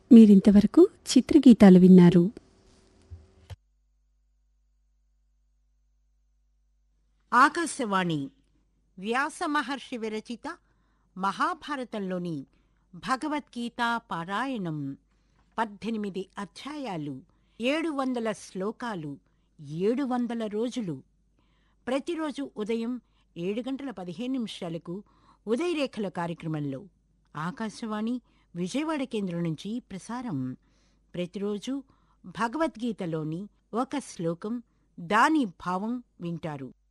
మీరింతవరకు చిత్రగీతాలు విన్నారు ఆకాశవాణి వ్యాస మహర్షి విరచిత మహాభారతంలోని భగవద్గీత పారాయణం పద్దెనిమిది అధ్యాయాలు ఏడు వందల శ్లోకాలు ఏడు వందల రోజులు ప్రతిరోజు ఉదయం ఏడు గంటల పదిహేను నిమిషాలకు ఉదయరేఖల కార్యక్రమంలో ఆకాశవాణి విజయవాడ కేంద్రం నుంచి ప్రసారం ప్రతిరోజు భగవద్గీతలోని ఒక శ్లోకం దాని భావం వింటారు